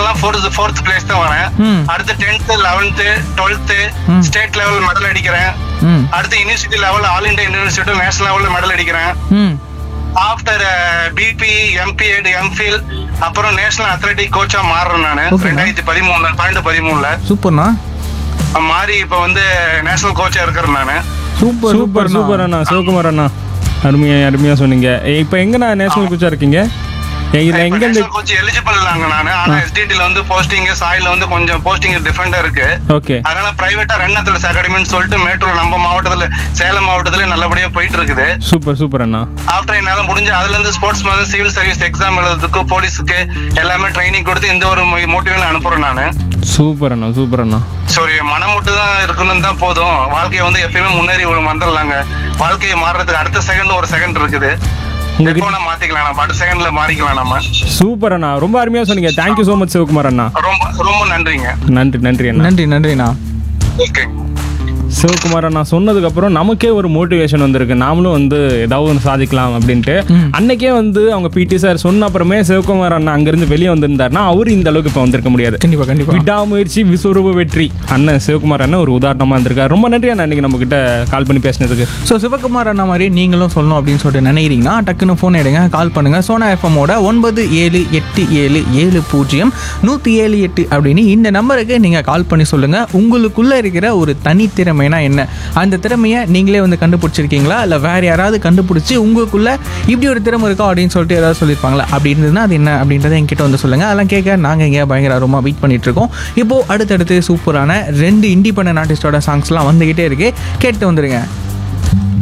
எல்லாம் fourth fourth place தான் வரேன் ம். அடுத்து டென்த் லெவன்த் டுவெல்த் ம். ஸ்டேட் லெவல் மெடல் அடிக்கிறேன் ம் அடுத்து university level all India university national லெவல்ல மெடல் அடிக்கிறேன் ம் ஆஃப்டர் பிபி எம்பிஎட் எம்ஃபில் அப்புறம் நேஷனல் அத்லெட்டிக் கோச்சா மாறுறேன் நானு Okay. ரெண்டாயிரத்தி பதிமூணு பன்னெண்டு பதிமூணுல சூப்பர்ண்ணா மாறி இப்ப வந்து நேஷனல் கோச்சா இருக்கிறேன் நானு சூப்பர் சூப்பர் சூப்பர் அண்ணா சிவகுமார் அண்ணா அருமையா அருமையா சொன்னீங்க இப்போ எங்கண்ணா நேஷனல் கோச்சா இருக்கீங்க ஏ, இதுல எங்க இருந்து கோச் எலிஜிபிள் இல்லைங்க நானு ஆனா எஸ்டிடில வந்து போஸ்டிங் சாயில வந்து கொஞ்சம் போஸ்டிங் டிஃபரெண்டா இருக்கு ஓகே அதனால பிரைவேட்டா ரன் அத்லஸ் அகாடமின்னு சொல்லிட்டு மேட்டூர் நம்ம மாவட்டத்துல சேலம் மாவட்டத்துல நல்லபடியா போயிட்டு இருக்குது சூப்பர் சூப்பர் அண்ணா ஆஃப்டர் என்னால முடிஞ்ச அதுல இருந்து sportsman civil service exam எழுதுறதுக்கு போலீஸுக்கு எல்லாமே ட்ரைனிங் கொடுத்து இந்த ஒரு மோட்டிவேஷன் அனுப்புறேன் நானு சூப்பர் அண்ணா சூப்பர் அண்ணா சரி மனம் மட்டும் தான் இருக்கணும் தான் போதும் வாழ்க்கையை வந்து எப்பயுமே முன்னேறி வந்துடலாங்க வாழ்க்கையை மாறுறதுக்கு அடுத்த செகண்ட் ஒரு செகண்ட் இருக்குது உங்ககிட்ட எப்போ மாத்திக்கலாம் நம்ம அடுத்த செகண்ட்ல மாறிக்கலாம் நம்ம சூப்பர் அண்ணா ரொம்ப அருமையா சொன்னீங்க தேங்க்யூ ஸோ மச் சிவகுமார் அண்ணா ரொம்ப ரொம்ப நன்றிங்க நன்றி நன்றி அண்ணா நன்றி நன்றிண்ணா ஓகே சிவகுமார் அண்ணா சொன்னதுக்கு அப்புறம் நமக்கே ஒரு மோட்டிவேஷன் வந்திருக்கு நாமளும் வந்து ஏதாவது ஒன்று சாதிக்கலாம் அப்படின்ட்டு அன்னைக்கே வந்து அவங்க பிடி சார் சொன்ன அப்புறமே சிவகுமார் அண்ணா அங்கிருந்து வெளியே வந்திருந்தாருன்னா அவர் இந்த அளவுக்கு இப்போ வந்திருக்க முடியாது கண்டிப்பா கண்டிப்பா விடாமுயற்சி விஸ்வரூப வெற்றி அண்ணன் சிவகுமார் அண்ணன் ஒரு உதாரணமா இருந்திருக்காரு ரொம்ப நன்றி அண்ணா இன்னைக்கு நம்ம கிட்ட கால் பண்ணி பேசினதுக்கு ஸோ சிவகுமார் அண்ணா மாதிரி நீங்களும் சொல்லணும் அப்படின்னு சொல்லிட்டு நினைக்கிறீங்கன்னா டக்குன்னு ஃபோன் எடுங்க கால் பண்ணுங்க சோனா எஃப்எம்மோட ஒன்பது ஏழு எட்டு ஏழு ஏழு பூஜ்ஜியம் நூற்றி ஏழு எட்டு அப்படின்னு இந்த நம்பருக்கு நீங்கள் கால் பண்ணி சொல்லுங்கள் உங்களுக்குள்ளே இருக்கிற ஒரு தனித்திறமைனா என்ன அந்த திறமையை நீங்களே வந்து கண்டுபிடிச்சிருக்கீங்களா இல்லை வேறு யாராவது கண்டுபிடிச்சி உங்களுக்குள்ள இப்படி ஒரு திறமை இருக்கா அப்படின்னு சொல்லிட்டு ஏதாவது சொல்லியிருப்பாங்களா அப்படி இருந்ததுன்னா அது என்ன அப்படின்றத என்கிட்ட வந்து சொல்லுங்கள் அதெல்லாம் கேட்க நாங்கள் இங்கே பயங்கர ஆர்வமாக வெயிட் பண்ணிட்டு இருக்கோம் இப்போது அடுத்தடுத்து சூப்பரான ரெண்டு இண்டிபெண்டன்ட் ஆர்டிஸ்டோட சாங்ஸ்லாம் வந்துக்கிட்டே இருக்கு கேட்டு வந்துடுங்க